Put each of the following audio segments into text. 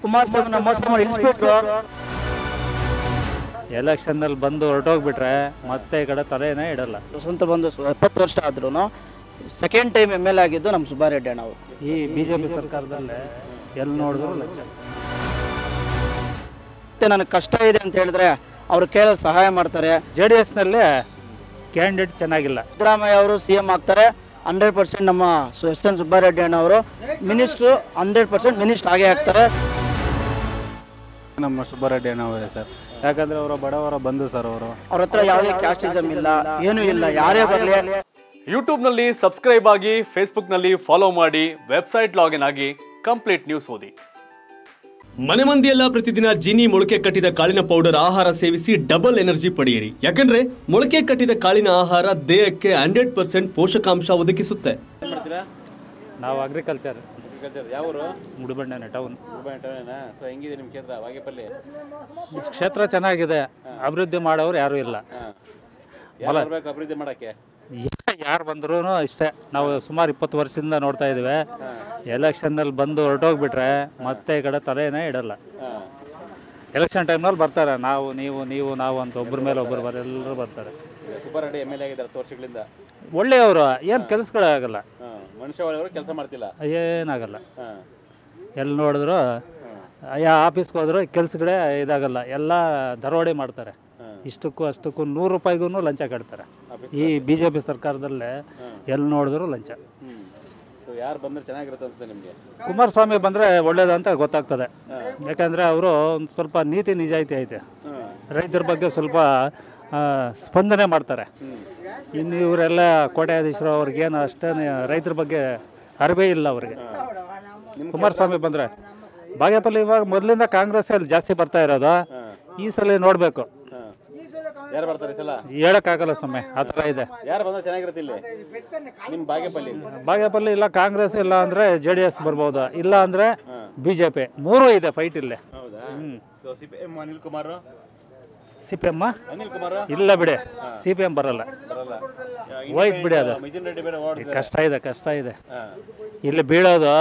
ಕುಮಾರಸ್ವಾಮಿನ ಮೋಸ ಮಾಡಿ ಇಳಿಸ್ಬಿಟ್ರು ಎಲೆಕ್ಷನ್ನಲ್ಲಿ ಬಂದು ಹೊರಟೋಗ್ಬಿಟ್ರೆ ಮತ್ತೆ ಈ ಕಡೆ ತಲೆನೇ ಇಡಲ್ಲ ಸ್ವಂತ ಬಂದು ಸು- ಎಪ್ಪತ್ತು ವರ್ಷ ಆದ್ರೂ ಸೆಕೆಂಡ್ ಟೈಮ್ ಎಮ್ ಎಲ್ ಆಗಿದ್ದು ನಮ್ಮ ಸುಬ್ಬಾರೆಡ್ಡಿ ಅಣ್ಣ ಅವರು ಈ ಬಿ ಜೆ ಪಿ ಸರ್ಕಾರದಲ್ಲೇ ಎಲ್ಲಿ ನೋಡಿದ್ರು ಲಂಚ ಮತ್ತೆ ನನಗೆ ಕಷ್ಟ ಇದೆ ಅಂತ ಹೇಳಿದ್ರೆ ಅವ್ರು ಕೇಳೋ ಸಹಾಯ ಮಾಡ್ತಾರೆ ಜೆ ಡಿ ಎಸ್ನಲ್ಲೇ ಕ್ಯಾಂಡಿಡೇಟ್ ಚೆನ್ನಾಗಿಲ್ಲ ಸಿದ್ದರಾಮಯ್ಯ ಅವರು ಸಿ ಎಂ ಆಗ್ತಾರೆ ಹಂಡ್ರೆಡ್ ಪರ್ಸೆಂಟ್ ನಮ್ಮ ಸು- ಎಸ್ ಎನ್ ಸುಬ್ಬಾರೆಡ್ಡಿ ಅಣ್ಣ ಅವರು ಮಿನಿಸ್ಟ್ರು ಹಂಡ್ರೆಡ್ ಪರ್ಸೆಂಟ್ ಮಿನಿಸ್ಟರ್ ಆಗೇ ಆಗ್ತಾರೆ ನಮ್ಮ ಸುಬ್ಬಾರೆಡ್ಡಿ ಅಣ್ಣವರೇ ಸರ್ ಯಾಕಂದ್ರೆ ಅವರ ಬಡವರ ಬಂಧು ಸರ್ ಅವರು ಅವ್ರ ಹತ್ರ ಯಾವುದೇ ಕ್ಯಾಸ್ಟಿಸಮ್ ಇಲ್ಲ ಏನೂ ಇಲ್ಲ ಯಾರೇ ಬರಲಿ ಯೂಟ್ಯೂಬ್ನಲ್ಲಿ ಸಬ್ಸ್ಕ್ರೈಬ್ ಆಗಿ ಫೇಸ್ಬುಕ್ನಲ್ಲಿ ಫಾಲೋ ಮಾಡಿ ವೆಬ್ಸೈಟ್ ಲಾಗಿನ್ ಆಗಿ ಕಂಪ್ಲೀಟ್ ನ್ಯೂಸ್ ಓದಿ ಮನೆ ಮಂದಿಯೆಲ್ಲ ಪ್ರತಿದಿನ ಜೀನಿ ಮೊಳಕೆ ಕಟ್ಟಿದ ಕಾಳಿನ ಪೌಡರ್ ಆಹಾರ ಸೇವಿಸಿ ಡಬಲ್ ಎನರ್ಜಿ ಪಡೆಯಿರಿ ಯಾಕಂದ್ರೆ ಮೊಳಕೆ ಕಟ್ಟಿದ ಕಾಳಿನ ಆಹಾರ ದೇಹಕ್ಕೆ ಹಂಡ್ರೆಡ್ ಪರ್ಸೆಂಟ್ ಪೋಷಕಾಂಶ ಒದಗಿಸುತ್ತೆ ನಾವು ಅಗ್ರಿಕಲ್ಚರ್ ಯಾವರು ಮುಡುಬಣ್ಣನೆ ಟೌನ್ ಸೊ ಹೆಂಗಿದೆ ನಿಮ್ಮ ಕ್ಷೇತ್ರ ವಾಗೇಪಲ್ಲಿ ಕ್ಷೇತ್ರ ಚೆನ್ನಾಗಿದೆ ಅಭಿವೃದ್ಧಿ ಮಾಡೋರು ಯಾರೂ ಇಲ್ಲ ಯಾರು ಬರ್ಬೇಕು ಅಭಿವೃದ್ಧಿ ಮಾಡಕ್ಕೆ ಯಾರು ಬಂದ್ರೂ ಇಷ್ಟೇ ನಾವು ಸುಮಾರು ಇಪ್ಪತ್ತು ವರ್ಷದಿಂದ ನೋಡ್ತಾ ಇದ್ದೀವಿ ಎಲೆಕ್ಷನ್ನಲ್ಲಿ ಬಂದು ಹೊರಟೋಗ್ಬಿಟ್ರೆ ಮತ್ತೆ ಈ ಕಡೆ ತಲೆನೇ ಇಡಲ್ಲ ಎಲೆಕ್ಷನ್ ಟೈಮ್ನಲ್ಲಿ ಬರ್ತಾರೆ ನಾವು ನೀವು ನೀವು ನಾವು ಅಂತ ಒಬ್ಬರ ಮೇಲೆ ಒಬ್ಬರು ಬರ ಎಲ್ಲರೂ ಬರ್ತಾರೆ ಸುಬ್ಬಾರೆಡ್ಡಿ ಎಮ್ ಎಲ್ ಎ ಆಗಿದ್ದಾರೆ ಹತ್ತು ವರ್ಷಗಳಿಂದ ಒಳ್ಳೆಯವರು ಏನು ಕೆಲಸಗಳಾಗಲ್ಲ ಹಾಂ ಮನುಷ್ಯ ಒಳಗವರು ಕೆಲಸ ಮಾಡ್ತಿಲ್ಲ ಏನಾಗಲ್ಲ ಹಾಂ ಎಲ್ಲಿ ನೋಡಿದ್ರು ಯಾ ಆಫೀಸ್ಗೆ ಹೋದ್ರು ಕೆಲಸಗಳೇ ಇದಾಗಲ್ಲ ಎಲ್ಲ ದರೋಡೆ ಮಾಡ್ತಾರೆ ಇಷ್ಟಕ್ಕೂ ಅಷ್ಟಕ್ಕೂ ನೂರು ರೂಪಾಯಿಗೂ ಲಂಚ ಕಟ್ತಾರೆ ಈ ಬಿ ಜೆ ಪಿ ಸರ್ಕಾರದಲ್ಲೇ ಎಲ್ಲಿ ನೋಡಿದ್ರು ಲಂಚ ಹ್ಞೂ ಸೊ ಯಾರು ಬಂದ್ರೆ ಚೆನ್ನಾಗಿರುತ್ತೆ ಅನ್ಸುತ್ತೆ ನಿಮಗೆ ಕುಮಾರಸ್ವಾಮಿ ಬಂದರೆ ಒಳ್ಳೇದು ಅಂತ ಗೊತ್ತಾಗ್ತದೆ ಯಾಕಂದರೆ ಅವರು ಒಂದು ಸ್ವಲ್ಪ ನೀತಿ ನಿಜಾಯಿತಿ ಐತೆ ರೈತರ ಬಗ್ಗೆ ಸ್ವಲ್ಪ ಆ, ಸ್ಪಂದನೆ ಮಾಡ್ತಾರೆ ಇನ್ನು ಇವರೆಲ್ಲ ಕೋಟ್ಯಾಧೀಶರು ಅವ್ರಿಗೇನು ಅಷ್ಟೇ ರೈತರ ಬಗ್ಗೆ ಅರಿವೇ ಇಲ್ಲ ಅವ್ರಿಗೆ ಕುಮಾರಸ್ವಾಮಿ ಬಂದರೆ ಬಾಗೇಪಲ್ಲಿ ಇವಾಗ ಮೊದಲಿಂದ ಕಾಂಗ್ರೆಸ್ಸಲ್ಲಿ ಜಾಸ್ತಿ ಬರ್ತಾ ಇರೋದು ಈ ಸಲ ನೋಡಬೇಕು ಯಾರು ಬರ್ತಾರೆ ಈ ಸಲ ಹೇಳೋಕ್ಕಾಗಲ್ಲ ಸಮಯ ಆ ಥರ ಇದೆ ಯಾರು ಬಂದ್ರೆ ಚೆನ್ನಾಗಿರುತ್ತೆ ಇಲ್ಲಿ ನಿಮ್ಮ ಬಾಗೇಪಲ್ಲಿ ಬಾಗೇಪಲ್ಲಿ ಇಲ್ಲ ಕಾಂಗ್ರೆಸ್ ಇಲ್ಲ ಅಂದರೆ ಜೆ ಡಿ ಎಸ್ ಬರ್ಬೋದು ಇಲ್ಲ ಅಂದರೆ ಬಿ ಜೆ ಪಿ ಮೂರೂ ಇದೆ ಫೈಟ್ ಇಲ್ಲೇ ಹೌದಾ so C P M Anil Kumar C P ಎಮ್ಮ ಅನಿಲ್ ಕುಮಾರ್ ಇಲ್ಲ ಬಿಡಿ ಸಿ ಪಿ ಎಮ್ ಬರಲ್ಲ ಬರಲ್ಲ ಹೋಯ್ತು ಬಿಡಿ ಅದು ಮಿಥುನ್ ರೆಡ್ಡಿ ಬೇರೆ ಓಡಿದ್ರೆ ಕಷ್ಟ ಇದೆ ಕಷ್ಟ ಇದೆ ಹಾಂ ಇಲ್ಲಿ ಬೀಳೋದು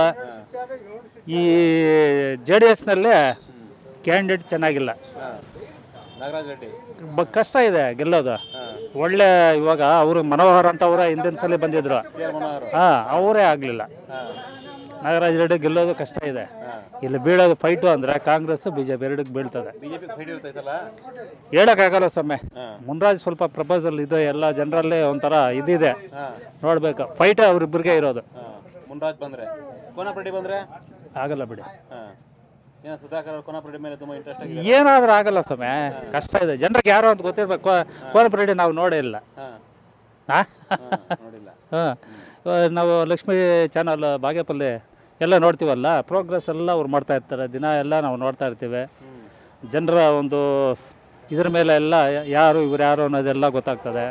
ಈ ಜೆ ಡಿ ಎಸ್ನಲ್ಲೇ ಕ್ಯಾಂಡಿಡೇಟ್ ಚೆನ್ನಾಗಿಲ್ಲ ಹಾಂ ನಾಗರಾಜ್ ರೆಡ್ಡಿ ಬ ಕಷ್ಟ ಇದೆ ಗೆಲ್ಲೋದು ಒಳ್ಳೆ ಇವಾಗ ಅವರು ಮನೋಹರ್ ಅಂತ ಅವರ ಹಿಂದಿನ ಸಲ ಬಂದಿದ್ರು ಮನೋಹರ್ ಹಾಂ ಅವರೇ ಆಗಲಿಲ್ಲ ನಾಗರಾಜ್ ರೆಡ್ಡಿ ಗೆಲ್ಲೋದು ಕಷ್ಟ ಇದೆ ಇಲ್ಲಿ ಬೀಳೋದು ಫೈಟು ಅಂದರೆ ಕಾಂಗ್ರೆಸ್ ಬಿ ಜೆ ಪಿ ಎರಡಕ್ಕೆ ಬೀಳ್ತದೆ ಬಿಜೆಪಿ ಫೈಟ್ ಇರುತ್ತೆ ಈ ಸಲ ಹೇಳೋಕ್ಕಾಗಲ್ಲ ಸೊಮ್ಮೆ ಮುನ್ರಾಜ್ ಸ್ವಲ್ಪ ಪ್ರಪೋಸಲ್ ಇದೆ ಎಲ್ಲ ಜನರಲ್ಲೇ ಒಂಥರ ಇದಿದೆ ನೋಡ್ಬೇಕು ಫೈಟ್ ಅವ್ರಿಬ್ರಿಗೆ ಇರೋದು ಹಾಂ ಮುನ್ರಾಜ್ ಬಂದ್ರೆ ಕೋನಪ್ರೆಡ್ಡಿ ಬಂದ್ರೆ ಆಗಲ್ಲ ಬಿಡಿ ಹಾಂ ಏನೋ ಸುಧಾಕರ್ ಅವ್ರು ಕೋನಪ್ರೆಡ್ಡಿ ಮೇಲೆ ತುಂಬ ಇಂಟ್ರೆಸ್ಟ್ ಆಗಿದೆ ಏನಾದ್ರೂ ಆಗಲ್ಲ ಸಮಯ ಕಷ್ಟ ಇದೆ ಜನರಿಗೆ ಯಾರು ಅಂತ ಗೊತ್ತಿರ್ಬೇಕು ಕೋನಪರೆಡ್ಡಿ ನಾವು ನೋಡೇ ಇಲ್ಲ ಹಾಂ ಹಾಂ ನೋಡಿಲ್ಲ ಹಾಂ ನಾವು ಲಕ್ಷ್ಮೀ ಚಾನಲ್ ಬಾಗೇಪಲ್ಲಿ ಎಲ್ಲ ನೋಡ್ತೀವಲ್ಲ ಪ್ರೋಗ್ರೆಸ್ ಎಲ್ಲ ಅವ್ರು ಮಾಡ್ತಾ ಇರ್ತಾರೆ ದಿನ ಎಲ್ಲ ನಾವು ನೋಡ್ತಾ ಇರ್ತೀವಿ ಜನರ ಒಂದು ಸ್- ಇದ್ರ ಮೇಲೆ ಎಲ್ಲ ಯಾರು ಇವ್ರು ಯಾರು ಅನ್ನೋದೆಲ್ಲ ಗೊತ್ತಾಗ್ತದೆ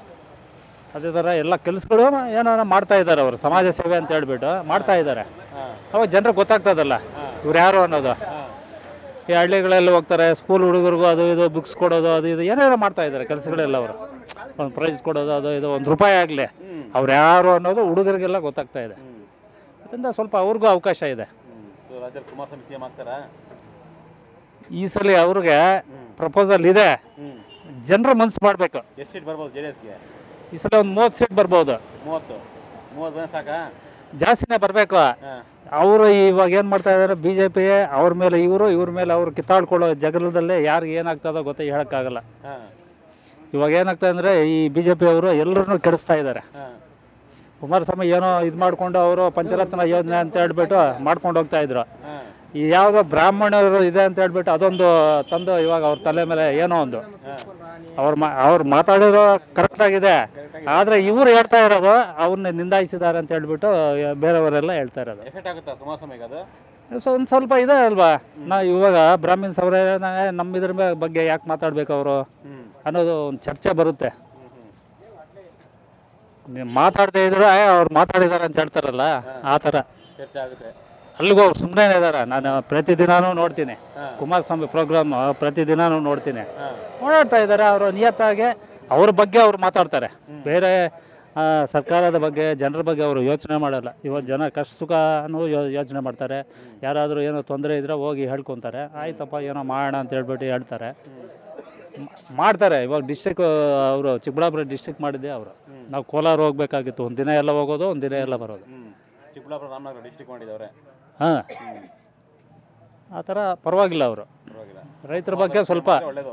ಅದೇ ಥರ ಎಲ್ಲ ಕೆಲಸಗಳು ಏನೋ ಮಾಡ್ತಾ ಇದ್ದಾರೆ ಅವರು ಸಮಾಜ ಸೇವೆ ಅಂತ ಹೇಳ್ಬಿಟ್ಟು ಮಾಡ್ತಾ ಇದ್ದಾರೆ ಅವಾಗ ಜನರಿಗೆ ಗೊತ್ತಾಗ್ತದಲ್ಲ ಇವ್ರು ಯಾರು ಅನ್ನೋದು ಈ ಹಳ್ಳಿಗಳೆಲ್ಲ ಹೋಗ್ತಾರೆ ಸ್ಕೂಲ್ ಹುಡುಗರಿಗೂ ಅದು ಇದು ಬುಕ್ಸ್ ಕೊಡೋದು ಅದು ಇದು ಏನೇನೋ ಮಾಡ್ತಾ ಇದ್ದಾರೆ ಕೆಲಸಗಳೆಲ್ಲ ಅವರು ಒಂದು ಪ್ರೈಸ್ ಕೊಡೋದು ಅದು ಇದು ಒಂದು ರೂಪಾಯಿ ಆಗಲಿ ಅವ್ರು ಯಾರು ಅನ್ನೋದು ಹುಡುಗರಿಗೆಲ್ಲ ಗೊತ್ತಾಗ್ತಾ ಇದೆ ಅದರಿಂದ ಸ್ವಲ್ಪ ಅವ್ರಿಗೂ ಅವಕಾಶ ಇದೆ ಸೊ ರಾಜ್ಯದಲ್ಲಿ ಕುಮಾರಸ್ವಾಮಿ ಸಿ ಎಂ ಆಗ್ತಾರಾ ಈ ಸಲ ಅವ್ರಿಗೆ ಪ್ರಪೋಸಲ್ ಇದೆ ಜನರ ಮನ್ಸು ಮಾಡಬೇಕು ಎಷ್ಟು ಸೀಟ್ ಬರ್ಬೋದು ಜೆ ಡಿ ಎಸ್ಗೆ ಈ ಸಲ ಒಂದು ಮೂವತ್ತು ಸೀಟ್ ಬರ್ಬೋದು ಮೂವತ್ತು ಮೂವತ್ತು ಬಂದ್ರೆ ಸಾಕಾ ಜಾಸ್ತಿನೇ ಬರಬೇಕು ಹಾಂ ಅವರು ಇವಾಗ ಏನು ಮಾಡ್ತಾ ಇದ್ದಾರೆ ಬಿ ಜೆ ಪಿ ಅವ್ರ ಮೇಲೆ ಇವರು ಇವ್ರ ಮೇಲೆ ಅವ್ರು ಕಿತ್ತಾಡ್ಕೊಳ್ಳೋ ಜಗಳದಲ್ಲೇ ಯಾರಿಗೆ ಏನಾಗ್ತದೋ ಗೊತ್ತ ಹೇಳೋಕ್ಕಾಗಲ್ಲ ಹಾಂ ಇವಾಗ ಏನಾಗ್ತದೆ ಅಂದರೆ ಈ ಬಿ ಜೆ ಪಿ ಅವರು ಎಲ್ಲರನ್ನೂ ಕೆಡಿಸ್ತಾ ಇದ್ದಾರೆ ಹಾಂ ಕುಮಾರಸ್ವಾಮಿ ಏನೋ ಇದು ಮಾಡಿಕೊಂಡು ಅವರು ಪಂಚರತ್ನ ಯೋಜನೆ ಅಂತ ಹೇಳ್ಬಿಟ್ಟು ಮಾಡ್ಕೊಂಡು ಹೋಗ್ತಾ ಇದ್ರು ಹಾಂ ಈ ಯಾವುದೋ ಬ್ರಾಹ್ಮಣರು ಇದೆ ಅಂತ ಹೇಳ್ಬಿಟ್ಟು ಅದೊಂದು ತಂದು ಇವಾಗ ಅವ್ರ ತಲೆ ಮೇಲೆ ಏನೋ ಒಂದು ಅವ್ರು ಮಾ ಅವ್ರು ಮಾತಾಡಿರೋ ಕರೆಕ್ಟಾಗಿದೆ ಆದರೆ ಇವ್ರು ಹೇಳ್ತಾ ಇರೋದು ಅವನ್ನ ನಿಂದಾಯಿಸಿದ್ದಾರೆ ಅಂತ ಹೇಳ್ಬಿಟ್ಟು ಬೇರೆಯವರೆಲ್ಲ ಹೇಳ್ತಾ ಇರೋದು ಎಫೆಕ್ಟ್ ಆಗುತ್ತಾ ಕುಮಾರಸ್ವಾಮಿಗೆ ಅದು ಸೊ ಒಂದು ಸ್ವಲ್ಪ ಇದೆ ಅಲ್ವಾ ನಾ ಇವಾಗ ಬ್ರಾಹ್ಮಿನ್ಸ್ ಅವರೇ ನಮ್ಮ ಇದ್ರ ಮೇ- ಬಗ್ಗೆ ಯಾಕೆ ಮಾತಾಡ್ಬೇಕು ಅವರು ಅನ್ನೋದು ಒಂದು ಚರ್ಚೆ ಬರುತ್ತೆ ನೀವು ಮಾತಾಡ್ತಾ ಇದ್ರೆ ಅವ್ರು ಮಾತಾಡಿದಾರೆ ಅಂತ ಹೇಳ್ತಾರಲ್ಲ ಆ ಥರ ಚರ್ಚೆ ಆಗುತ್ತೆ ಅಲ್ಲಿಗೂ ಅವ್ರು ಸುಮ್ಮನೆ ಇದ್ದಾರೆ ನಾನು ಪ್ರತಿದಿನಾನೂ ನೋಡ್ತೀನಿ ಕುಮಾರಸ್ವಾಮಿ ಪ್ರೋಗ್ರಾಮ್ ಪ್ರತಿದಿನಾನೂ ನೋಡ್ತೀನಿ ಓಡಾಡ್ತಾ ಇದ್ದಾರೆ ಅವರು ನಿಯತ್ತಾಗಿ ಅವ್ರ ಬಗ್ಗೆ ಅವ್ರು ಮಾತಾಡ್ತಾರೆ ಬೇರೆ ಆ, ಸರ್ಕಾರದ ಬಗ್ಗೆ ಜನರ ಬಗ್ಗೆ ಅವರು ಯೋಚನೆ ಮಾಡಲ್ಲ ಇವತ್ತು ಜನ ಕಷ್ಟ ಸುಖನೂ ಯೋ ಯೋಚನೆ ಮಾಡ್ತಾರೆ ಯಾರಾದರೂ ಏನೋ ತೊಂದರೆ ಇದ್ದರೆ ಹೋಗಿ ಹೇಳ್ಕೊತಾರೆ ಆಯ್ತಪ್ಪ ಏನೋ ಮಾಡೋಣ ಅಂತ ಹೇಳ್ಬಿಟ್ಟು ಹೇಳ್ತಾರೆ ಮ- ಮಾಡ್ತಾರೆ ಇವಾಗ ಡಿಸ್ಟಿಕ್ ಅವರು ಚಿಕ್ಕಬಳ್ಳಾಪುರ ಡಿಸ್ಟಿಕ್ ಮಾಡಿದ್ದೆ ಅವರು ನಾವು ಕೋಲಾರ ಹೋಗ್ಬೇಕಾಗಿತ್ತು ಒಂದು ದಿನ ಎಲ್ಲ ಹೋಗೋದು ಒಂದು ದಿನ ಎಲ್ಲ ಬರೋದು ಹ್ಮ್ ಚಿಕ್ಕಬಳ್ಳಾಪುರ ರಾಮನಗರ ಡಿಸ್ಟಿಕ್ ಮಾಡಿದವ್ರೆ ಹಾಂ ಆ ಥರ ಪರವಾಗಿಲ್ಲ ಅವರು ಪರವಾಗಿಲ್ಲ ರೈತರ ಬಗ್ಗೆ ಸ್ವಲ್ಪ ಒಳ್ಳೇದು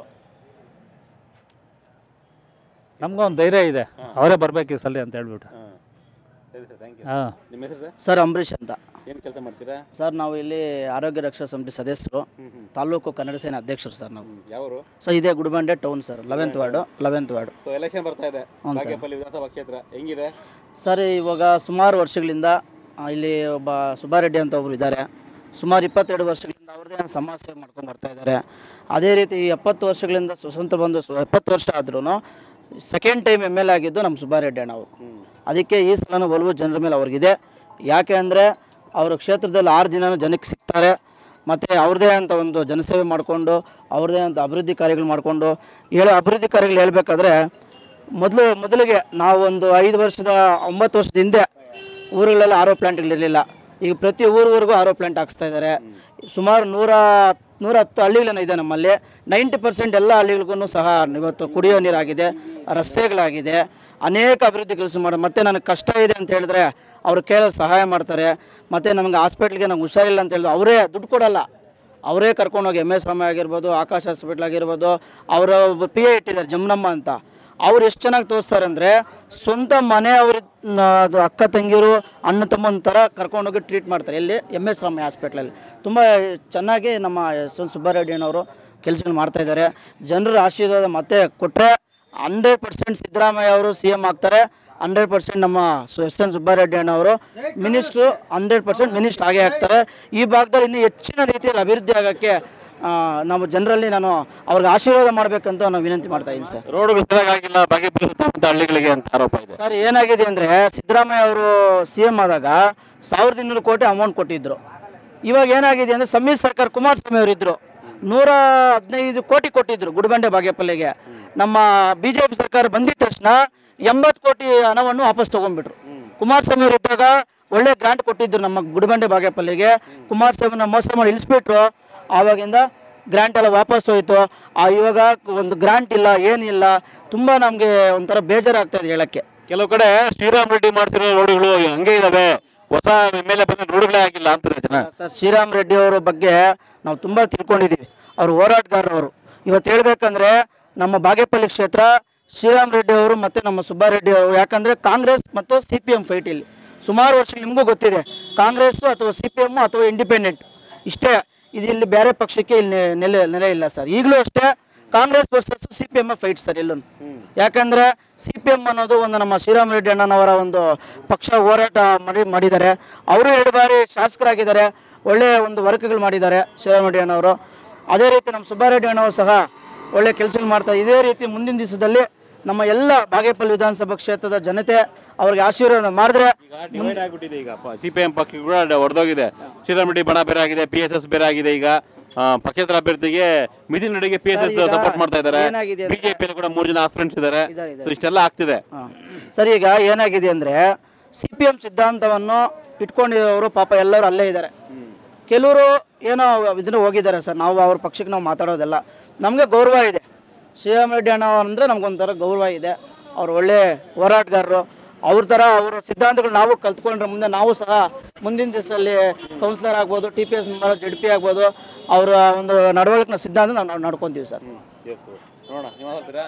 ನಮ್ಗೊಂದು ಧೈರ್ಯ ಇದೆ ಅವರೇ ಬರ್ಬೇಕು ಈ ಸಲ ಅಂತ ಹೇಳ್ಬಿಟ್ಟು ಹಾಂ ಸರಿ ಸರ್ ಥ್ಯಾಂಕ್ ಯು ಹಾಂ ನಿಮ್ಮ ಹೆಸರು ಸರ್ ಸರ್ ಅಂಬರೀಷ್ ಅಂತ ಏನು ಕೆಲಸ ಮಾಡ್ತೀರಾ ಸರ್ ನಾವು ಇಲ್ಲಿ ಆರೋಗ್ಯ ರಕ್ಷಾ ಸಮಿತಿ ಸದಸ್ಯರು ತಾಲೂಕು ಕನ್ನಡ ಸೇನೆ ಅಧ್ಯಕ್ಷರು ಸರ್ ನಾವು ಯಾವರು ಸರ್ ಇದೇ Gudibande town sir eleventh ward eleventh ward so election ಬರ್ತಾ ಇದೆ ಬಾಗೇಪಲ್ಲಿ ವಿಧಾನಸಭಾ ಕ್ಷೇತ್ರ ಹೆಂಗಿದೆ ಸರ್ ಇವಾಗ ಸುಮಾರು ವರ್ಷಗಳಿಂದ ಆ, ಇಲ್ಲಿ ಒಬ್ಬ ಸುಬ್ಬಾರೆಡ್ಡಿ ಅಂತ ಒಬ್ರು ಇದ್ದಾರೆ ಸುಮಾರು ಇಪ್ಪತ್ತೆರಡು ವರ್ಷಗಳಿಂದ ಅವ್ರದ್ದೇ ಒಂದು ಸಮಾಜ ಸೇವೆ ಮಾಡ್ಕೊಂಡು ಬರ್ತಾ ಇದ್ದಾರೆ ಅದೇ ರೀತಿ ಈ ಎಪ್ಪತ್ತು ವರ್ಷಗಳಿಂದ ಸ್ವತಂತ್ರ ಬಂದು ಸು- ಎಪ್ಪತ್ತು ವರ್ಷ ಆದ್ರೂ ಸೆಕೆಂಡ್ ಟೈಮ್ ಎಮ್ ಎಲ್ ಆಗಿದ್ದು ನಮ್ಮ ಸುಬ್ಬಾರೆಡ್ಡಿ ಅಣ್ಣ ಅವರು ಅದಕ್ಕೆ ಈ ಸಲನೂ ಒಲವು ಜನರ ಮೇಲೆ ಅವ್ರಿಗಿದೆ ಯಾಕೆ ಅಂದರೆ ಅವರ ಕ್ಷೇತ್ರದಲ್ಲಿ ಆರು ದಿನನೂ ಜನಕ್ಕೆ ಸಿಗ್ತಾರೆ ಮತ್ತು ಅವ್ರದ್ದೇ ಅಂತ ಒಂದು ಜನಸೇವೆ ಮಾಡಿಕೊಂಡು ಅವ್ರದ್ದೇ ಅಂತ ಅಭಿವೃದ್ಧಿ ಕಾರ್ಯಗಳು ಮಾಡಿಕೊಂಡು ಹೇಳೋ ಅಭಿವೃದ್ಧಿ ಕಾರ್ಯಗಳು ಹೇಳ್ಬೇಕಾದ್ರೆ ಮೊದಲು ಮೊದಲಿಗೆ ನಾವು ಒಂದು ಐದು ವರ್ಷದ ಒಂಬತ್ತು ವರ್ಷದ ಹಿಂದೆ ಊರುಗಳಲ್ಲಿ ಆರೋ ಪ್ಲಾಂಟ್ಗಳಿರಲಿಲ್ಲ ಈಗ ಪ್ರತಿ ಊರಿಗೂ ಆರೋ ಪ್ಲಾಂಟ್ ಹಾಕ್ಸ್ತಾ ಇದ್ದಾರೆ ಸುಮಾರು ನೂರ ನೂರ ಹತ್ತು ಹಳ್ಳಿಗಳೇನೋ ಇದೆ ನಮ್ಮಲ್ಲಿ ನೈಂಟಿ ಪರ್ಸೆಂಟ್ ಎಲ್ಲ ಹಳ್ಳಿಗಳಿಗೂ ಸಹ ಇವತ್ತು ಕುಡಿಯೋ ನೀರಾಗಿದೆ ರಸ್ತೆಗಳಾಗಿದೆ ಅನೇಕ ಅಭಿವೃದ್ಧಿ ಕೆಲಸ ಮಾಡಿ ಮತ್ತೆ ನನಗೆ ಕಷ್ಟ ಇದೆ ಅಂತ ಹೇಳಿದ್ರೆ ಅವ್ರು ಕೇಳೋ ಸಹಾಯ ಮಾಡ್ತಾರೆ ಮತ್ತು ನಮಗೆ ಹಾಸ್ಪಿಟ್ಲಿಗೆ ನಂಗೆ ಹುಷಾರಿಲ್ಲ ಅಂತ ಹೇಳಿದ್ರೆ ಅವರೇ ದುಡ್ಡು ಕೊಡಲ್ಲ ಅವರೇ ಕರ್ಕೊಂಡೋಗಿ ಎಮ್ ಎಸ್ ರಾಮ ಆಗಿರ್ಬೋದು ಆಕಾಶ್ ಹಾಸ್ಪಿಟ್ಲ್ ಆಗಿರ್ಬೋದು ಅವರ ಪಿ ಎ ಇಟ್ಟಿದ್ದಾರೆ ಜಮ್ನಮ್ಮ ಅಂತ ಅವ್ರು ಎಷ್ಟು ಚೆನ್ನಾಗಿ ತೋರಿಸ್ತಾರೆ ಅಂದರೆ ಸ್ವಂತ ಮನೆಯವ್ರ ಅದು ಅಕ್ಕ ತಂಗಿರು ಅಣ್ಣ ತಮ್ಮನ ಥರ ಕರ್ಕೊಂಡೋಗಿ ಟ್ರೀಟ್ ಮಾಡ್ತಾರೆ ಎಲ್ಲಿ ಎಮ್ ಎಸ್ ರಾಮಯ್ಯ ಹಾಸ್ಪಿಟ್ಲಲ್ಲಿ ತುಂಬ ಚೆನ್ನಾಗಿ ನಮ್ಮ ಎಸ್ ಎನ್ ಸುಬ್ಬಾರೆಡ್ಡಿ ಅಣ್ಣವರು ಕೆಲಸಗಳು ಮಾಡ್ತಾ ಇದ್ದಾರೆ ಜನರ ಆಶೀರ್ವಾದ ಮತ್ತೆ ಕೊಟ್ಟರೆ ಹಂಡ್ರೆಡ್ ಪರ್ಸೆಂಟ್ ಸಿದ್ದರಾಮಯ್ಯ ಅವರು ಸಿ ಎಮ್ ಆಗ್ತಾರೆ ಹಂಡ್ರೆಡ್ ಪರ್ಸೆಂಟ್ ನಮ್ಮ ಸು- ಎಸ್ ಎನ್ ಸುಬ್ಬಾರೆಡ್ಡಿ ಅಣ್ಣವರು ಮಿನಿಸ್ಟ್ರು ಹಂಡ್ರೆಡ್ ಪರ್ಸೆಂಟ್ ಮಿನಿಸ್ಟರ್ ಆಗೇ ಆಗ್ತಾರೆ ಈ ಭಾಗದಲ್ಲಿ ಇನ್ನೂ ಹೆಚ್ಚಿನ ರೀತಿಯಲ್ಲಿ ಅಭಿವೃದ್ಧಿ ಆಗೋಕ್ಕೆ ಆ, ನಮ್ಮ ಜನರಲ್ಲಿ ನಾನು ಅವ್ರಿಗೆ ಆಶೀರ್ವಾದ ಮಾಡಬೇಕಂತ ನಾನು ವಿನಂತಿ ಮಾಡ್ತಾ ಇದ್ದೀನಿ ಸರ್ ರೋಡ್ಗಳು ಚೆನ್ನಾಗಿಲ್ಲ ಬಾಗೇಪಲ್ಲಿ ಸುತ್ತಮುತ್ತ ಹಳ್ಳಿಗಳಿಗೆ ಅಂತ ಆರೋಪ ಇದೆ ಸರ್ ಏನಾಗಿದೆ ಅಂದರೆ ಸಿದ್ದರಾಮಯ್ಯ ಅವರು ಸಿ ಎಮ್ ಆದಾಗ ಸಾವಿರದ ಇನ್ನೂರು ಕೋಟಿ ಅಮೌಂಟ್ ಕೊಟ್ಟಿದ್ರು ಇವಾಗ ಏನಾಗಿದೆ ಅಂದರೆ ಸಮ್ಮಿಶ್ರ ಸರ್ಕಾರ ಕುಮಾರಸ್ವಾಮಿ ಅವರು ಇದ್ದರು ನೂರ ಹದಿನೈದು ಕೋಟಿ ಕೊಟ್ಟಿದ್ರು ಗುಡಿಬಂಡೆ ಬಾಗೇಪಲ್ಲಿಗೆ ನಮ್ಮ ಬಿ ಜೆ ಪಿ ಸರ್ಕಾರ ಬಂದಿದ ತಕ್ಷಣ ಎಂಬತ್ತು ಕೋಟಿ ಹಣವನ್ನು ವಾಪಸ್ ತೊಗೊಂಡ್ಬಿಟ್ರು ಕುಮಾರಸ್ವಾಮಿ ಅವರು ಇದ್ದಾಗ ಒಳ್ಳೆ ಗ್ರಾಂಟ್ ಕೊಟ್ಟಿದ್ರು ನಮ್ಮ ಗುಡಿಬಂಡೆ ಬಾಗೇಪಲ್ಲಿಗೆ ಕುಮಾರಸ್ವಾಮಿನ ಮೋಸ ಮಾಡಿ ಇಳಿಸ್ಬಿಟ್ರು ಆವಾಗಿಂದ ಗ್ರಾಂಟ್ ಎಲ್ಲ ವಾಪಸ್ ಹೋಯ್ತು ಆ ಇವಾಗ ಒಂದು ಗ್ರಾಂಟ್ ಇಲ್ಲ ಏನಿಲ್ಲ ತುಂಬ ನಮಗೆ ಒಂಥರ ಬೇಜಾರಾಗ್ತಾ ಇದೆ ಹೇಳಕ್ಕೆ ಕೆಲವು ಕಡೆ ಶ್ರೀರಾಮ್ ರೆಡ್ಡಿ ಮಾಡ್ತಿರೋ ರೋಡ್ಗಳು ಹಂಗೆ ಇದಾವೆ ಹೊಸ ಎಮ್ ಎಲ್ ಎ ಬಂದ ರೋಡ್ಗಳೇ ಆಗಿಲ್ಲ ಅಂತಾರೆ ಜನ ಸರ್ ಶ್ರೀರಾಮ್ ರೆಡ್ಡಿ ಅವರ ಬಗ್ಗೆ ನಾವು ತುಂಬ ತಿಳ್ಕೊಂಡಿದ್ದೀವಿ ಅವರು ಹೋರಾಟಗಾರರವರು ಇವತ್ತು ಹೇಳ್ಬೇಕಂದ್ರೆ ನಮ್ಮ ಬಾಗೇಪಲ್ಲಿ ಕ್ಷೇತ್ರ ಶ್ರೀರಾಮ್ ರೆಡ್ಡಿ ಅವರು ಮತ್ತು ನಮ್ಮ ಸುಬ್ಬಾರೆಡ್ಡಿ ಅವರು ಯಾಕಂದರೆ ಕಾಂಗ್ರೆಸ್ ಮತ್ತು ಸಿ ಪಿ ಎಮ್ ಫೈಟ್ ಇಲ್ಲಿ ಸುಮಾರು ವರ್ಷ ನಿಮಗೂ ಗೊತ್ತಿದೆ ಕಾಂಗ್ರೆಸ್ಸು ಅಥವಾ ಸಿ ಪಿ ಎಮ್ಮು ಅಥವಾ ಇಂಡಿಪೆಂಡೆಂಟ್ ಇಷ್ಟೇ ಇದು ಇಲ್ಲಿ ಬೇರೆ ಪಕ್ಷಕ್ಕೆ ಇಲ್ಲಿ ನೆ- ನೆಲೆ ನೆಲೆ ಇಲ್ಲ ಸರ್ ಈಗಲೂ ಅಷ್ಟೇ Congress versus C P M fight sir ಎಲ್ಲೂ ಯಾಕಂದ್ರೆ ಸಿ ಪಿ ಎಮ್ ಅನ್ನೋದು ಒಂದು ನಮ್ಮ ಶ್ರೀರಾಮ್ ರೆಡ್ಡಿ ಅಣ್ಣನವರ ಒಂದು ಪಕ್ಷ ಹೋರಾಟ ಮಾಡಿ ಮಾಡಿದ್ದಾರೆ ಅವರು ಎರಡು ಬಾರಿ ಶಾಸಕರಾಗಿದ್ದಾರೆ ಒಳ್ಳೆಯ ಒಂದು ವರ್ಕ್ಗಳು ಮಾಡಿದ್ದಾರೆ ಶ್ರೀರಾಮ್ ರೆಡ್ಡಿ ಅಣ್ಣವರು ಅದೇ ರೀತಿ ನಮ್ಮ ಸುಬ್ಬಾರೆಡ್ಡಿ ಅಣ್ಣವರು ಸಹ ಒಳ್ಳೆ ಕೆಲಸಗಳು ಮಾಡ್ತಾರೆ ಇದೇ ರೀತಿ ಮುಂದಿನ ದಿವಸದಲ್ಲಿ ನಮ್ಮ ಎಲ್ಲ ಬಾಗೇಪಲ್ಲಿ ವಿಧಾನಸಭಾ ಕ್ಷೇತ್ರದ ಜನತೆ ಅವ್ರಿಗೆ ಆಶೀರ್ವಾದ ಮಾಡಿದ್ರೆ ಈಗ ಡಿವೈಡ್ ಆಗ್ಬಿಟ್ಟಿದೆ ಈಗ ಸಿ ಪಿ ಎಂ ಪಕ್ಷ ಕೂಡ ಹೊಡೆದೋಗಿದೆ ಶ್ರೀರಾಮ್ ರೆಡ್ಡಿ ಬಣ ಬೇರೆ ಆಗಿದೆ ಪಿ ಎಸ್ ಎಸ್ ಬೇರೆ ಆಗಿದೆ ಈಗ ಆ, ಪಕ್ಷೇತರ ಅಭ್ಯರ್ಥಿಗೆ ಮಿಥುನ್ ರೆಡ್ಡಿಗೆ ಪಿ ಎಸ್ ಎಸ್ ಈಗ ಸಪೋರ್ಟ್ ಮಾಡ್ತಾ ಇದ್ದಾರೆ ಏನಾಗಿದೆ ಅಂದ್ರೆ- ಬಿಜೆಪಿಯಲ್ಲಿ ಕೂಡ ಮೂರು ಜನ ಆಸ್ಪಿರೆಂಟ್ಸ್ ಇದ್ದಾರೆ ಇದ್ದಾರೆ, ಸೊ ಇಷ್ಟೆಲ್ಲ ಆಗ್ತಿದೆ ಹಾಂ ಸರ್ ಈಗ ಏನಾಗಿದೆ ಅಂದರೆ ಸಿ ಪಿ ಎಮ್ ಸಿದ್ಧಾಂತವನ್ನು ಇಟ್ಕೊಂಡಿರೋರು ಪಾಪ ಎಲ್ಲರೂ ಅಲ್ಲೇ ಇದ್ದಾರೆ ಕೆಲವರು ಏನೋ ಇದನ್ನ ಹೋಗಿದ್ದಾರೆ ಸರ್ ನಾವು ಅವ್ರ ಪಕ್ಷಕ್ಕೆ ನಾವು ಮಾತಾಡೋದಲ್ಲ ನಮಗೆ ಗೌರವ ಇದೆ ಶ್ರೀರಾಮ್ ರೆಡ್ಡಿ ಅಣ್ಣ ಅಂದರೆ ನಮಗೊಂಥರ ಗೌರವ ಇದೆ ಅವ್ರು ಒಳ್ಳೆ ಹೋರಾಟಗಾರರು ಅವ್ರ ಥರ ಅವರ ಸಿದ್ಧಾಂತಗಳು ನಾವು ಕಲ್ತ್ಕೊಂಡ್ರೆ ಮುಂದೆ ನಾವು ಸಹ ಮುಂದಿನ ದಿವಸದಲ್ಲಿ ಕೌನ್ಸಿಲರ್ ಆಗ್ಬೋದು T P S member Z P ಆಗ್ಬೋದು ಅವರ ಒಂದು ನಡವಳಿಕೆ ಸಿದ್ಧಾಂತ ನಾವು ನಡ್ಕೊತೀವಿ ಸರ್ ನೋಡೋಣ ನೀವು ಮಾತಾಡ್ತೀರಾ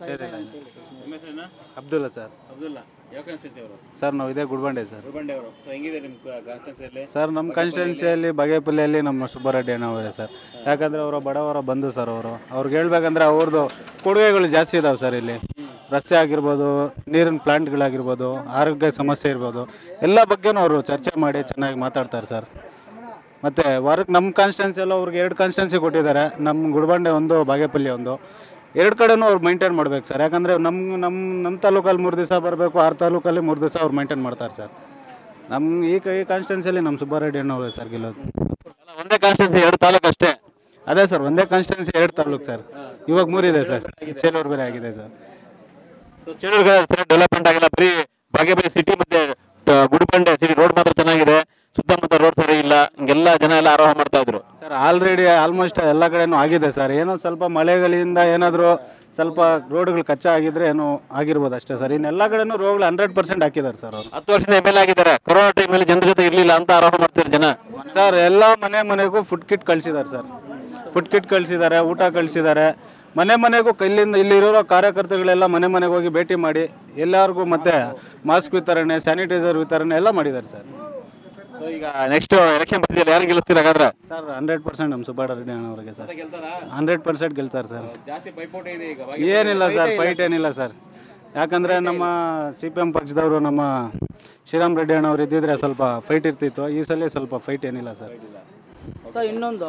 ನಿಮ್ಮ ಹೆಸರೇನು ಅಬ್ದುಲ್ಲಾ ಸರ್ ಅಬ್ದುಲ್ಲಾ ಯಾವ ಕಾನ್ಸ್ಟಿಟ್ಯೂನ್ಸಿ ಅವರು ಸರ್ ನಾವು ಇದೇ ಗುಡ್ಬಂಡೆ ಸರ್ ಗುರುಬಂಡೆ ಅವರು ಸೊ ಹೆಂಗಿದೆ ನಿಮ್ಮ ಕಾನ್ಸ್ಟಿಟ್ಯೂನ್ಸಿಯಲ್ಲಿ ಸರ್ ನಮ್ಮ ಕಾನ್ಸ್ಟಿಟ್ಯೂನ್ಸಿಯಲ್ಲಿ ಬಗೆಪಲ್ಲಿಯಲ್ಲಿ ನಮ್ಮ ಸುಬ್ಬರೆಡ್ಡಿ ಅಣ್ಣವರೇ ಸರ್ ಯಾಕಂದರೆ ಅವರ ಬಡವರ ಬಂಧು ಸರ್ ಅವರು ಅವ್ರಿಗೆ ಹೇಳ್ಬೇಕಂದ್ರೆ ಅವ್ರದ್ದು ಕೊಡುಗೆಗಳು ಜಾಸ್ತಿ ಇದಾವೆ ಸರ್ ಇಲ್ಲಿ ರಸ್ತೆ ಆಗಿರ್ಬೋದು ನೀರಿನ ಪ್ಲಾಂಟ್ಗಳಾಗಿರ್ಬೋದು ಆರೋಗ್ಯ ಸಮಸ್ಯೆ ಇರ್ಬೋದು ಎಲ್ಲ ಬಗ್ಗೆನೂ ಅವರು ಚರ್ಚೆ ಮಾಡಿ ಚೆನ್ನಾಗಿ ಮಾತಾಡ್ತಾರೆ ಸರ್ ಮತ್ತು ವರ್ಕ್ ನಮ್ಮ ಕಾನ್ಸ್ಟಿಟ್ಯೂನ್ಸಿ ಎಲ್ಲ ಅವ್ರಿಗೆ ಎರಡು ಕಾನ್ಸ್ಟಿಟ್ಯೂನ್ಸಿ ಕೊಟ್ಟಿದ್ದಾರೆ ನಮ್ಮ ಗುಡ್ಬಂಡೆ ಒಂದು ಬಾಗೇಪಲ್ಲಿ ಒಂದು ಎರಡು ಕಡೆನೂ ಅವ್ರು ಮೈಂಟೈನ್ ಮಾಡ್ಬೇಕು ಸರ್ ಯಾಕಂದರೆ ನಮ್ಮ ನಮ್ಮ ನಮ್ಮ ತಾಲೂಕಲ್ಲಿ ಮೂರು ದಿವಸ ಬರಬೇಕು ಆರು ತಾಲೂಕಲ್ಲಿ ಮೂರು ದಿವಸ ಅವ್ರು ಮೈಂಟೈನ್ ಮಾಡ್ತಾರೆ ಸರ್ ನಮ್ಮ ಈ ಕ- ಈ ಕಾನ್ಸ್ಟಿಟ್ಯೂನ್ಸಿಯಲ್ಲಿ ನಮ್ಮ ಸುಬ್ಬಾರೆಡ್ಡಿ ಅಣ್ಣವ್ರೆ ಸರ್ ಗೆಲ್ಲೋದು ಅಲ್ಲ, ಒಂದೇ ಕಾನ್ಸ್ಟಿಟ್ಯೂನ್ಸಿ ಎರಡು ತಾಲೂಕು ಅಷ್ಟೇ ಅದೇ ಸರ್ ಒಂದೇ ಕಾನ್ಸ್ಟಿಟ್ಯೂನ್ಸಿ ಎರಡು ತಾಲೂಕು ಸರ್ ಇವಾಗ ಮೂರಿದೆ ಸರ್ ಚೇಲೂರು ಬೇರೆ ಆಗಿದೆ ಸರ್ ಸೊ ಚೆನ್ನೂರು ಡೆವಲಪ್ಮೆಂಟ್ ಆಗಿಲ್ಲ ಬರೀ ಬಾಗೇಪಲ್ಲಿ ಸಿಟಿ ಮತ್ತೆ ಆ, ಗುಡಿಬಂಡೆ ಸಿಟಿ ರೋಡ್ ಮಾತ್ರ ಚೆನ್ನಾಗಿದೆ ಸುತ್ತಮುತ್ತ ರೋಡ್ ಸರಿ ಇಲ್ಲ ಹಿಂಗೆಲ್ಲ ಜನ ಎಲ್ಲ ಆರೋಹ ಮಾಡ್ತಾ ಇದ್ರು ಸರ್ ಆಲ್ರೆಡಿ ಆಲ್ಮೋಸ್ಟ್ ಎಲ್ಲ ಕಡೆನೂ ಆಗಿದೆ ಸರ್ ಏನೋ ಸ್ವಲ್ಪ ಮಳೆಗಳಿಂದ ಏನಾದರೂ ಸ್ವಲ್ಪ ರೋಡ್ಗಳು ಕಚ್ಚಾ ಆಗಿದ್ರೆ ಏನೋ ಆಗಿರ್ಬೋದು ಅಷ್ಟೇ ಸರ್ ಇನ್ನೆಲ್ಲ ಕಡೆನೂ ರೋಡ್ಗಳು ಹಂಡ್ರೆಡ್ ಪರ್ಸೆಂಟ್ ಹಾಕಿದ್ದಾರೆ ಸರ್ ಅವರು ಹತ್ತು ವರ್ಷದ ಎಮ್ ಎಲ್ ಆಗಿದ್ದಾರೆ ಕೊರೋನಾ ಟೈಮಲ್ಲಿ ಜನರ ಜೊತೆ ಇರ್ಲಿಲ್ಲ ಅಂತ ಆರೋಪ ಮಾಡ್ತಿದ್ರು ಜನ ಸರ್ ಎಲ್ಲ ಮನೆ ಮನೆಗೂ ಫುಡ್ ಕಿಟ್ ಕಳಿಸಿದ್ದಾರೆ ಸರ್ ಫುಡ್ ಕಿಟ್ ಕಳಿಸಿದ್ದಾರೆ ಊಟ ಕಳಿಸಿದ್ದಾರೆ ಮನೆ ಮನೆಗೂ ಇಲ್ಲಿಂದ ಇಲ್ಲಿರೋ ಕಾರ್ಯಕರ್ತರುಗಳೆಲ್ಲ ಮನೆ ಮನೆಗೆ ಹೋಗಿ ಭೇಟಿ ಮಾಡಿ ಎಲ್ಲರಿಗೂ ಮತ್ತೆ ಮಾಸ್ಕ್ ವಿತರಣೆ ಸ್ಯಾನಿಟೈಸರ್ ವಿತರಣೆ ಎಲ್ಲ ಮಾಡಿದ್ದಾರೆ ಸರ್ So ಈಗ ನೆಕ್ಸ್ಟ್ ಎಲೆಕ್ಷನ್ ಬರ್ತಿದೆಯಲ್ಲ ಯಾರು ಗೆಲ್ಲಿಸ್ತೀರ ಹಾಗಾದ್ರೆ ಸರ್ ಹಂಡ್ರೆಡ್ ಪರ್ಸೆಂಟ್ ನಮ್ಮ ಸುಬ್ಬಾಡ ರೆಡ್ಡಿ ಅವರಿಗೆ ಸರ್ ಹಂಡ್ರೆಡ್ ಪರ್ಸೆಂಟ್ ಗೆಲ್ತಾರೆ ಸರ್ ಜಾಸ್ತಿ ಪೈಪೋಟಿ ಇದೆ ಈಗ ಏನಿಲ್ಲ ಸರ್ ಫೈಟ್ ಏನಿಲ್ಲ ಸರ್ ಯಾಕಂದರೆ ನಮ್ಮ ಸಿ ಪಿ ಎಮ್ ಪಕ್ಷದವರು ನಮ್ಮ ಶ್ರೀರಾಮ್ ರೆಡ್ಡಿ ಅಣ್ಣವ್ರು ಇದ್ದಿದ್ರೆ ಸ್ವಲ್ಪ ಫೈಟ್ ಇರ್ತಿತ್ತು ಈ ಸಲ ಸ್ವಲ್ಪ ಫೈಟ್ ಏನಿಲ್ಲ ಸರ್ ಸೊ ಇನ್ನೊಂದು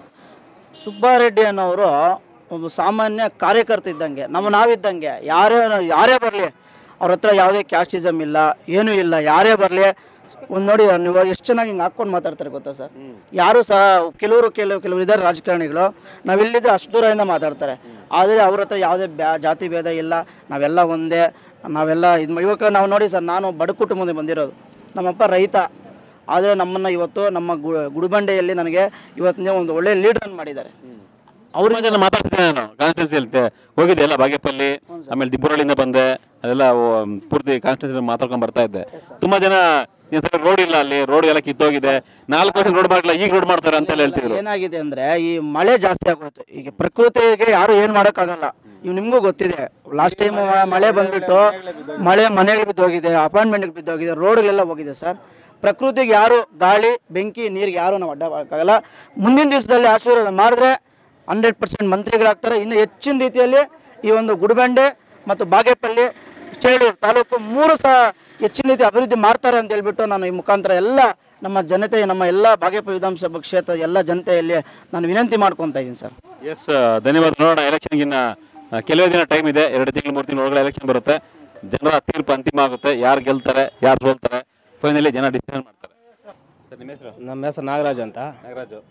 ಸುಬ್ಬಾರೆಡ್ಡಿ ಅನ್ನೋರು ಒಬ್ಬ ಸಾಮಾನ್ಯ ಕಾರ್ಯಕರ್ತ ಇದ್ದಂಗೆ ನಮ್ಮ ನಾವಿದ್ದಂಗೆ ಯಾರೇ ಯಾರೇ ಬರಲಿ ಅವ್ರ ಹತ್ರ ಯಾವುದೇ ಕ್ಯಾಸ್ಟಿಸಮ್ ಇಲ್ಲ ಏನೂ ಇಲ್ಲ ಯಾರೇ ಬರಲಿ ಒಂದು ನೋಡಿ ನೀವು ಎಷ್ಟು ಚೆನ್ನಾಗಿ ಹಿಂಗೆ ಹಾಕ್ಕೊಂಡು ಮಾತಾಡ್ತಾರೆ ಗೊತ್ತಾ ಸರ್ ಯಾರು ಸಹ ಕೆಲವರು ಕೆಲವು ಕೆಲವರು ಇದ್ದಾರೆ ರಾಜಕಾರಣಿಗಳು ನಾವಿಲ್ಲಿದ್ದರೆ ಅಷ್ಟು ದೂರದಿಂದ ಮಾತಾಡ್ತಾರೆ ಆದರೆ ಅವ್ರ ಹತ್ರ ಯಾವುದೇ ಬ್ಯಾ ಜಾತಿ ಭೇದ ಇಲ್ಲ ನಾವೆಲ್ಲ ಒಂದೇ ನಾವೆಲ್ಲ ಇದು ಇವಾಗ ನಾವು ನೋಡಿ ಸರ್ ನಾನು ಬಡ ಕುಟುಂಬದಿಂದ ಬಂದಿರೋದು ನಮ್ಮಪ್ಪ ರೈತ ಆದರೆ ನಮ್ಮನ್ನು ಇವತ್ತು ನಮ್ಮ ಗು ಗುಡಿಬಂಡೆಯಲ್ಲಿ ನನಗೆ ಇವತ್ತಿನ ಒಂದು ಒಳ್ಳೆಯ ಲೀಡರ್ ಮಾಡಿದ್ದಾರೆ ಅವ್ರ ಜನ ಮಾತಾಡ್ತಿದ್ದೆ ನಾನು ಕಾನ್ಸ್ಟಿಟ್ಯೂನ್ಸಿ ಹೋಗಿದ್ದೆ ಎಲ್ಲ ಬಾಗೇಪಲ್ಲಿ ಆಮೇಲೆ ದಿಬ್ಬುರಳ್ಳಿಂದ ಬಂದೆ ಅದೆಲ್ಲ ಓ- ಪೂರ್ತಿ ಕಾನ್ಸ್ಟಿಟ್ಯೂನ್ಸಿ ಮಾತಾಡ್ಕೊಂಡು ಬರ್ತಾ ಇದ್ದೆ ತುಂಬಾ ಜನ ರೋಡ್ ಇಲ್ಲ ಅಲ್ಲಿ ರೋಡ್ ಎಲ್ಲ ಕಿತ್ತೋಗಿದೆ ನಾಲ್ಕು ವರ್ಷ ರೋಡ್ ಮಾಡಿಲ್ಲ ಈಗ ರೋಡ್ ಮಾಡ್ತಾರೆ ಅಂತ ಎಲ್ಲ ಹೇಳ್ತಿದ್ರು ಏನಾಗಿದೆ ಅಂದರೆ ಈ ಮಳೆ ಜಾಸ್ತಿ ಆಗೋಯ್ತು ಈಗ ಪ್ರಕೃತಿಗೆ ಯಾರು ಏನು ಮಾಡೋಕ್ಕಾಗಲ್ಲ ಇವು ನಿಮಗೂ ಗೊತ್ತಿದೆ ಲಾಸ್ಟ್ ಟೈಮ್ ಮಳೆ ಬಂದ್ಬಿಟ್ಟು ಮಳೆ ಮನೆಗೆ ಬಿದ್ದೋಗಿದೆ ಅಪಾರ್ಟ್ಮೆಂಟ್ಗೆ ಬಿದ್ದೋಗಿದೆ ರೋಡ್ಗಳೆಲ್ಲ ಹೋಗಿದೆ ಸರ್ ಪ್ರಕೃತಿಗೆ ಯಾರು ಗಾಳಿ ಬೆಂಕಿ ನೀರಿಗೆ ಯಾರು ನಾವು ಅಡ್ಡ ಮಾಡೋಕ್ಕಾಗಲ್ಲ ಮುಂದಿನ ದಿವಸದಲ್ಲಿ ಆಶೀರ್ವಾದ ಮಾಡಿದ್ರೆ ಹಂಡ್ರೆಡ್ ಪರ್ಸೆಂಟ್ ಮಂತ್ರಿಗಳಾಗ್ತಾರೆ ಇನ್ನು ಹೆಚ್ಚಿನ ರೀತಿಯಲ್ಲಿ ಈ ಒಂದು ಗುಡಿಬಂಡೆ ಮತ್ತು ಬಾಗೇಪಲ್ಲಿ ಚೇಳೂರು ತಾಲೂಕು ಮೂರು ಸಹ ಹೆಚ್ಚಿನ ರೀತಿ ಅಭಿವೃದ್ಧಿ ಮಾಡ್ತಾರೆ ಅಂತ ಹೇಳ್ಬಿಟ್ಟು ನಾನು ಈ ಮುಖಾಂತರ ಎಲ್ಲ ನಮ್ಮ ಜನತೆ ನಮ್ಮ ಎಲ್ಲ ಬಾಗೇಪಲ್ಲಿ ವಿಧಾನಸಭಾ ಕ್ಷೇತ್ರದ ಎಲ್ಲ ಜನತೆಯಲ್ಲಿ ನಾನು ವಿನಂತಿ ಮಾಡ್ಕೊತಾ ಇದ್ದೀನಿ ಸರ್ ಎಸ್ ಧನ್ಯವಾದ ನೋಡೋಣ ಎಲೆಕ್ಷನ್ಗೆ ಇನ್ನ ಆ, ಕೆಲವೇ ದಿನ ಟೈಮ್ ಇದೆ ಎರಡು ತಿಂಗಳು ಮೂರು ತಿಂಗಳು ಒಳಗಡೆ ಎಲೆಕ್ಷನ್ ಬರುತ್ತೆ ಜನರ ತೀರ್ಪು ಅಂತಿಮ ಆಗುತ್ತೆ ಯಾರು ಗೆಲ್ತಾರೆ ಯಾರು ಸೋಲ್ತಾರೆ ಫೈನಲಿ ಜನ ಡಿಸಿಷನ್ ಮಾಡ್ತಾರೆ ಸರ್ ನಿಮ್ಮ ಹೆಸರು ನಮ್ಮ ಹೆಸರು ನಾಗರಾಜ್ ಅಂತ ನಾಗರಾಜು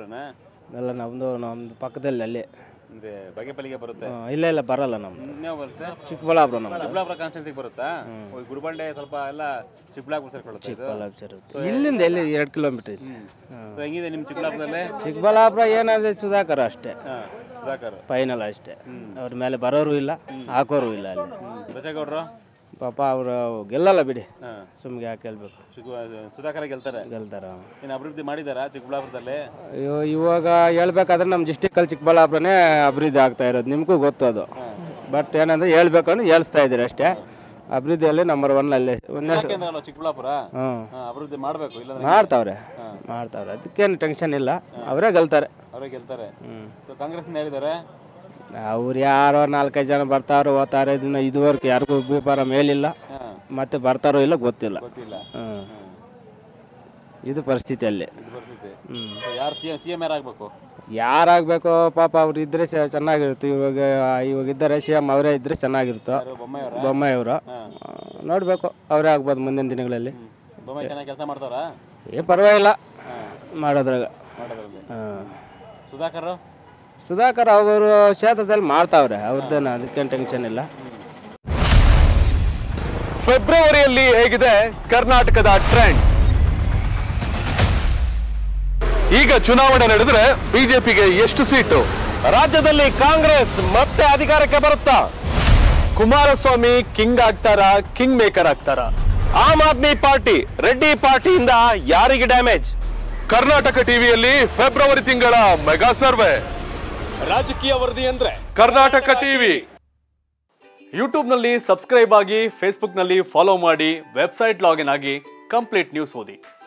ಎಲ್ಲ ನಮ್ಮದು ನಮ್ಮದು ಪಕ್ಕದಲ್ಲಿ ಅಲ್ಲಿ ಅಂದ್ರೆ ಬಾಗೇಪಲ್ಲಿಗೆ ಬರುತ್ತೆ ಹ್ಮ್, ಇಲ್ಲ ಇಲ್ಲ ಬರಲ್ಲ ನಮ್ಮದು ಇನ್ಯಾವ ಬರುತ್ತೆ ಚಿಕ್ಕಬಳ್ಳಾಪುರ ನಮ್ಮದು ಚಿಕ್ಕಬಳ್ಳಾಪುರ ಕಾನ್ಸ್ಟಿಟ್ಯೂನ್ಸಿಗೆ ಬರುತ್ತಾ ಓ, ಈ ಗುಡಿಬಂಡೆ ಸ್ವಲ್ಪ ಎಲ್ಲ ಚಿಕ್ಕಬಳ್ಳಾಪುರ ಸೇರ್ಕೊಳ್ಳುತ್ತೆ ಇದು ಚಿಕ್ಕಬಳ್ಳಾಪುರ ಇಲ್ಲಿಂದ ಎಲ್ಲಿ ಎರಡು ಕಿಲೋಮೀಟರ್ ಇದೆ ಸೊ ಹೆಂಗಿದೆ ನಿಮ್ಮ ಚಿಕ್ಕಬಳ್ಳಾಪುರದಲ್ಲಿ ಚಿಕ್ಕಬಳ್ಳಾಪುರ ಏನಾದ್ರೆ ಸುಧಾಕರ್ ಅಷ್ಟೇ ಸುಧಾಕರ್ ಫೈನಲ್ ಅಷ್ಟೇ ಅವ್ರ ಮೇಲೆ ಬರೋರು ಇಲ್ಲ ಹಾಕೋರು ಇಲ್ಲ ಅಲ್ಲಿ ಬಸೇಗೌಡರು ಪಾಪ ಅವರು ಗೆಲ್ಲಲ್ಲ ಬಿಡಿ ಸುಮ್ಗೆ ಯಾಕೆ ಹೇಳ್ಬೇಕು ಸುಧಾಕರ ಗೆಲ್ತಾರೆ ಗೆಲ್ತಾರ ಏನು ಅಭಿವೃದ್ಧಿ ಮಾಡಿದಾರಾ ಚಿಕ್ಕಬಳ್ಳಾಪುರದಲ್ಲಿ ಅಯ್ಯೋ ಇವಾಗ ಹೇಳ್ಬೇಕಾದ್ರೆ ನಮ್ಮ ಡಿಸ್ಟಿಕಲ್ಲಿ ಚಿಕ್ಕಬಳ್ಳಾಪುರನೇ ಅಭಿವೃದ್ಧಿ ಆಗ್ತಾ ಇರೋದು ನಿಮಗೂ ಗೊತ್ತು ಅದು ಬಟ್ ಏನಂದ್ರೆ ಹೇಳ್ಬೇಕಂದ್ರೆ ಹೇಳ್ಸ್ತಾ ಇದ್ದೀರಿ ಅಷ್ಟೇ ಅಭಿವೃದ್ಧಿಯಲ್ಲಿ ನಂಬರ್ ಒನ್ ಅಲ್ಲಿ ಒಂದೇ ಕೇಂದ್ರ ಚಿಕ್ಕಬಳ್ಳಾಪುರ ಹ್ಞೂ ಹಾ, ಅಭಿವೃದ್ಧಿ ಮಾಡಬೇಕು ಇಲ್ಲಾಂದ್ರೆ ಮಾಡ್ತಾವ್ರೆ ಮಾಡ್ತಾವ್ರೆ ಅದಕ್ಕೇನು ಟೆನ್ಷನ್ ಇಲ್ಲ ಅವರೇ ಗೆಲ್ತಾರೆ ಅವರೇ ಗೆಲ್ತಾರೆ ಸೊ ಕಾಂಗ್ರೆಸ್ನ ಹೇಳಿದ್ದಾರೆ ಅವ್ರು ಯಾರೋ ನಾಲ್ಕೈದು ಜನ ಬರ್ತಾರೋ ಓದ್ತಾರೆ ಇದನ್ನ ಇದುವರೆಗೂ ಯಾರಿಗೂ ವ್ಯಾಪಾರ ಮೇಲಿಲ್ಲ ಮತ್ತೆ ಬರ್ತಾರೋ ಇಲ್ಲ ಗೊತ್ತಿಲ್ಲ ಗೊತ್ತಿಲ್ಲ ಹ್ಮ್. ಇದು ಪರಿಸ್ಥಿತಿ ಅಲ್ಲಿ ಪರಿಸ್ಥಿತಿ ಹ್ಮ್. So ಯಾರು ಸಿ ಎಂ ಸಿ ಎಂ ಯಾರಾಗಬೇಕು ಯಾರಾಗಬೇಕು ಪಾಪ ಅವ್ರು ಇದ್ರೆ ಚ- ಚೆನ್ನಾಗಿರುತ್ತೆ ಇವಾಗ ಇವಾಗ ಇದ್ದಾರೆ ಸಿ ಎಮ್ ಅವರೇ ಇದ್ರೆ ಚೆನ್ನಾಗಿರುತ್ತೆ ಬೊಮ್ಮಾಯಿ ಬೊಮ್ಮಾಯಿ ಅವರು ನೋಡಬೇಕು ಅವರೇ ಆಗ್ಬೋದು ಮುಂದಿನ ದಿನಗಳಲ್ಲಿ ಬೊಮ್ಮಾಯಿ ಚೆನ್ನಾಗಿ ಕೆಲಸ ಮಾಡ್ತಾರಾ ಏನು ಪರವಾಗಿಲ್ಲ ಮಾಡೋದ್ರಾಗ ಮಾಡೋದ್ರಲ್ಲಿ ಹಾಂ ಸುಧಾಕರ್ ಸುಧಾಕರ್ ಅವರು ಕ್ಷೇತ್ರದಲ್ಲಿ ಮಾಡ್ತಾವ್ರೆ ಅವ್ರದ್ದೇನು ಅದಕ್ಕೇನು ಟೆನ್ಷನ್ ಇಲ್ಲ ಫೆಬ್ರವರಿಯಲ್ಲಿ ಹೇಗಿದೆ ಕರ್ನಾಟಕದ ಟ್ರೆಂಡ್ ಈಗ ಚುನಾವಣೆ ನಡೆದ್ರೆ ಬಿಜೆಪಿಗೆ ಎಷ್ಟು ಸೀಟು ರಾಜ್ಯದಲ್ಲಿ ಕಾಂಗ್ರೆಸ್ ಮತ್ತೆ ಅಧಿಕಾರಕ್ಕೆ ಬರುತ್ತಾ ಕುಮಾರಸ್ವಾಮಿ ಕಿಂಗ್ ಆಗ್ತಾರಾ ಕಿಂಗ್ ಮೇಕರ್ ಆಗ್ತಾರಾ ಆಮ್ ಆದ್ಮಿ ಪಾರ್ಟಿ ರೆಡ್ಡಿ ಪಾರ್ಟಿಯಿಂದ ಯಾರಿಗೆ ಡ್ಯಾಮೇಜ್ ಕರ್ನಾಟಕ ಟಿವಿಯಲ್ಲಿ ಫೆಬ್ರವರಿ ತಿಂಗಳ ಮೆಗಾ ಸರ್ವೆ ರಾಜಕೀಯ ವರದಿ ಅಂದ್ರೆ ಕರ್ನಾಟಕ ಟಿವಿ ಯೂಟ್ಯೂಬ್ನಲ್ಲಿ ಸಬ್ಸ್ಕ್ರೈಬ್ ಆಗಿ ಫೇಸ್ಬುಕ್ನಲ್ಲಿ ಫಾಲೋ ಮಾಡಿ ವೆಬ್ಸೈಟ್ ಲಾಗಿನ್ ಆಗಿ ಕಂಪ್ಲೀಟ್ ನ್ಯೂಸ್ ಓದಿ